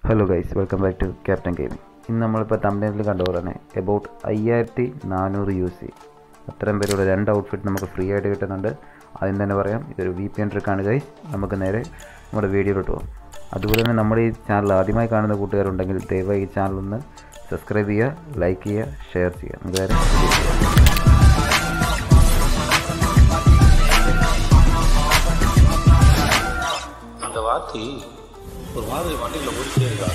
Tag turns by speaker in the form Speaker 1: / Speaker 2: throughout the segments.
Speaker 1: Hello guys welcome back to Captain Gaming ഇന്ന് നമ്മളിപ്പോൾ തമിഴ്നാട്ടിൽ കണ്ട പോലെ തന്നെ എബൌട്ട് അയ്യായിരത്തി നാനൂറ് യു സി അത്രയും പേരുടെ രണ്ട് ഔട്ട്ഫിറ്റ് നമുക്ക് ഫ്രീ ആയിട്ട് കിട്ടുന്നുണ്ട് ആദ്യം തന്നെ പറയാം ഇതൊരു വി പി എൻ ട്രിക്കാണ് ഗൈസ് നമുക്ക് നേരെ നമ്മുടെ വീഡിയോയിലോട്ട് പോകാം അതുപോലെ തന്നെ നമ്മുടെ ഈ ചാനൽ ആദ്യമായി കാണുന്ന കൂട്ടുകാരുണ്ടെങ്കിൽ ദയവായി ഈ ചാനൽ ഒന്ന് സബ്സ്ക്രൈബ് ചെയ്യുക ലൈക്ക് ചെയ്യുക ഷെയർ ചെയ്യുക നമുക്ക് നേരെ video ചെയ്യാം.
Speaker 2: அந்த வாத்தி ஒரு மாதிரி வண்டியில் ஓடிட்டே இருக்கா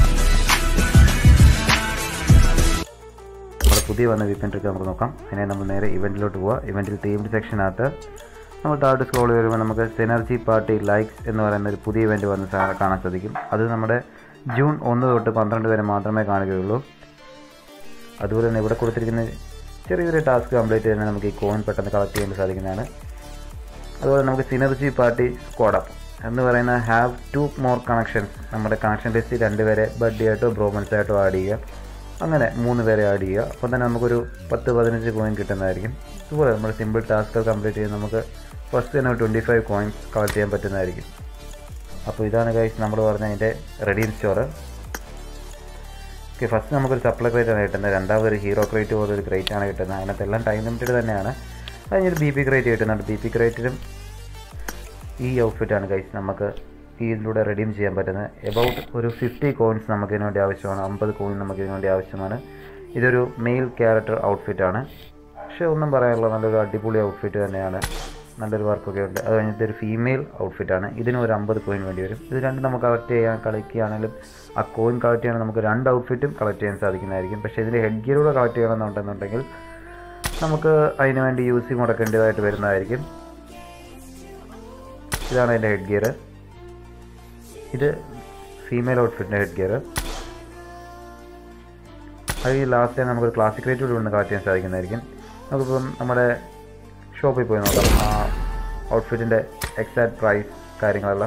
Speaker 1: നമ്മുടെ പുതിയ വന്ന വിപ്പൻ ട്രിക്ക് നമുക്ക് നോക്കാം അതിനെ നമ്മൾ നേരെ ഇവൻറ്റിലോട്ട് പോവുക ഇവൻറ്റിൽ ടീംഡ് സെക്ഷനകത്ത് നമ്മൾ താഴോട്ട് സ്ക്രോൾ വരുമ്പോൾ നമുക്ക് സെനർജി പാർട്ടി ലൈക്സ് എന്ന് പറയുന്ന ഒരു പുതിയ ഇവൻറ്റ് വന്ന് സാ- കാണാൻ സാധിക്കും അത് നമ്മുടെ ജൂൺ ഒന്ന് തൊട്ട് പന്ത്രണ്ട് വരെ മാത്രമേ കാണുകയുള്ളൂ അതുപോലെ തന്നെ ഇവിടെ കൊടുത്തിരിക്കുന്ന ചെറിയൊരു ടാസ്ക് കംപ്ലീറ്റ് ചെയ്താൽ നമുക്ക് ഈ കോയിൻ പെട്ടെന്ന് കളക്ട് ചെയ്യാൻ സാധിക്കുന്നതാണ് അതുപോലെ നമുക്ക് സിനർജി പാർട്ടി സ്ക്വാഡപ്പ് എന്ന് പറയുന്ന ഹാവ് ടു മോർ കണക്ഷൻസ് നമ്മുടെ കണക്ഷൻ ലിസ്റ്റ് രണ്ടുപേരെ ബഡ്ഡി ആയിട്ടോ ബ്രോമൻസ് ആയിട്ടോ ആഡ് ചെയ്യുക അങ്ങനെ മൂന്ന് പേരെ ആഡ് ചെയ്യുക അപ്പോൾ തന്നെ നമുക്കൊരു പത്ത് പതിനഞ്ച് കോയിൻ കിട്ടുന്നതായിരിക്കും ഇതുപോലെ നമ്മൾ സിമ്പിൾ ടാസ്കുകൾ കംപ്ലീറ്റ് ചെയ്ത് നമുക്ക് ഫസ്റ്റ് തന്നെ ട്വൻറ്റി ഫൈവ് കോയിൻസ് കളക്ട് ചെയ്യാൻ പറ്റുന്നതായിരിക്കും അപ്പോൾ ഇതാണ് ഗൈസ് നമ്മൾ പറഞ്ഞ അതിൻ്റെ റെഡീം സ്റ്റോറ് ഓക്കെ ഫസ്റ്റ് നമുക്കൊരു സപ്ലൈ ക്രേറ്റ് ആണ് കിട്ടുന്നത് രണ്ടാമത് ഒരു ഹീറോ ക്രേറ്റ് പോലെ ഒരു ക്രേറ്റ് ആണ് കിട്ടുന്നത് അതിനകത്ത് എല്ലാം ടൈം ലിമിറ്റഡ് തന്നെയാണ് അതിനൊരു ബി പി ക്രേറ്റ് കിട്ടുന്നുണ്ട് ബി പി ക്രേറ്റിലും ഈ ഔട്ട്ഫിറ്റാണ് ഗൈസ് നമുക്ക് ഈ ഇതിലൂടെ റെഡീം ചെയ്യാൻ പറ്റുന്നത് എബൌട്ട് ഒരു ഫിഫ്റ്റി കോയിൻസ് നമുക്ക് ഇതിനു വേണ്ടി ആവശ്യമാണ് അമ്പത് കോയിൻ നമുക്ക് ഇതിനു വേണ്ടി ആവശ്യമാണ് ഇതൊരു മെയിൽ ക്യാരക്ടർ ഔട്ട്ഫിറ്റാണ് പക്ഷേ ഒന്നും പറയാനുള്ള നല്ലൊരു അടിപൊളി ഔട്ട്ഫിറ്റ് തന്നെയാണ് നല്ലൊരു വർക്കൊക്കെ ഉണ്ട് അത് കഴിഞ്ഞിട്ട് ഒരു ഫീമെയിൽ ഔട്ട്ഫിറ്റാണ് ഇതിന് ഒരു അമ്പത് കോയിൻ വേണ്ടി വരും ഇത് രണ്ടും നമുക്ക് കളക്ട് ചെയ്യാൻ കളിക്കുകയാണെങ്കിലും ആ കോയിൻ കളക്ട് ചെയ്യാൻ നമുക്ക് രണ്ട് ഔട്ട്ഫിറ്റും കളക്ട് ചെയ്യാൻ സാധിക്കുന്നതായിരിക്കും പക്ഷേ ഇതിൽ ഹെഡ് ഗിയറൂടെ കളക്ട് ചെയ്യണമെന്നുണ്ടെന്നുണ്ടെങ്കിൽ നമുക്ക് അതിന് വേണ്ടി യൂസ് മുടക്കേണ്ടതായിട്ട് വരുന്നതായിരിക്കും ഇതാണ് അതിൻ്റെ ഹെഡ് ഗിയർ ഇത് ഫീമെയിൽ ഔട്ട്ഫിറ്റിൻ്റെ ഹെഡ് ഗിയർ അത് ഈ ലാസ്റ്റ് ടൈം നമുക്കൊരു ക്ലാസിക് റേറ്റ് കൂടി ഒന്ന് കളക്ട് ചെയ്യാൻ സാധിക്കുന്നതായിരിക്കും നമുക്കിപ്പം നമ്മുടെ ഷോപ്പിൽ പോയി നോക്കാം ആ ഔട്ട്ഫിറ്റിൻ്റെ എക്സാക്ട് പ്രൈസ് കാര്യങ്ങളെല്ലാം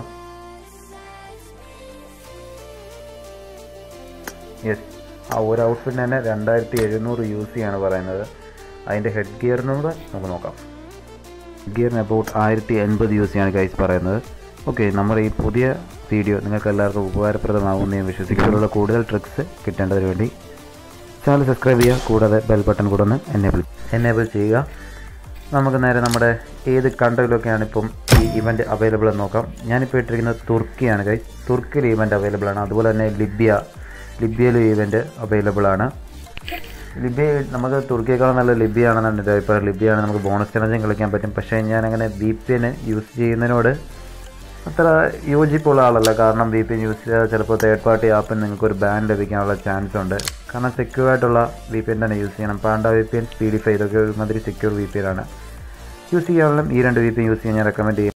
Speaker 1: യെസ് ആ ഒരു ഔട്ട്ഫിറ്റിന് തന്നെ രണ്ടായിരത്തി എഴുന്നൂറ് യു സി ആണ് പറയുന്നത് അതിൻ്റെ ഹെഡ് ഗിയറിനൂടെ നമുക്ക് നോക്കാം ഗിയറിന് അബൌട്ട് ആയിരത്തി എൺപത് യു സി ആണ് ഗൈസ് പറയുന്നത് ഓക്കെ നമ്മുടെ ഈ പുതിയ വീഡിയോ നിങ്ങൾക്ക് എല്ലാവർക്കും ഉപകാരപ്രദമാകുമെന്ന് ഞാൻ വിശ്വസിക്കുന്നുള്ള കൂടുതൽ ട്രിക്സ് കിട്ടേണ്ടതിന് വേണ്ടി ചാനൽ സബ്സ്ക്രൈബ് ചെയ്യുക കൂടാതെ ബെൽ ബട്ടൺ കൂടെ ഒന്ന് എനേബിൾ എനേബിൾ ചെയ്യുക നമുക്ക് നേരെ നമ്മുടെ ഏത് കൺട്രിയിലൊക്കെയാണ് ഇപ്പം ഈ ഇവൻ്റ് അവൈലബിൾ എന്ന് നോക്കാം ഞാനിപ്പോൾ ഇട്ടിരിക്കുന്നത് തുർക്കിയാണ് ഗൈസ് തുർക്കിയിൽ ഇവൻ്റ് അവൈലബിൾ ആണ് അതുപോലെ തന്നെ ലിബിയ ലിബിയയിലും ഇവൻ്റ് അവൈലബിൾ ആണ് ലിബിയ നമുക്ക് തുർക്കിയേക്കാളും നല്ല ലിബിയ ആണെന്നാണ് എൻ്റെ അഭിപ്രായം ലിബിയാണ് നമുക്ക് ബോണസ് ചലഞ്ചും കളിക്കാൻ പറ്റും പക്ഷേ ഞാൻ അങ്ങനെ വി പി എൻ യൂസ് ചെയ്യുന്നതിനോട് അത്ര യോജിപ്പുള്ള ആളല്ല കാരണം വി പി എൻ യൂസ് ചെയ്താൽ ചിലപ്പോൾ തേർഡ് പാർട്ടി ആപ്പിൽ നിങ്ങൾക്ക് ഒരു ബാൻ ലഭിക്കാനുള്ള ചാൻസ് ഉണ്ട് കാരണം സെക്യൂർ ആയിട്ടുള്ള വി പി എൻ തന്നെ യൂസ് ചെയ്യണം Panda V P N Speedify ഇതൊക്കെ ഒരുമാതിരി സെക്യൂർ വി പി എൻ ആണ് യൂസ് ചെയ്യാനുള്ള ഈ രണ്ട് വി പി എൻ യൂസ് ചെയ്യാൻ ഞാൻ റെക്കമെൻഡ് ചെയ്യും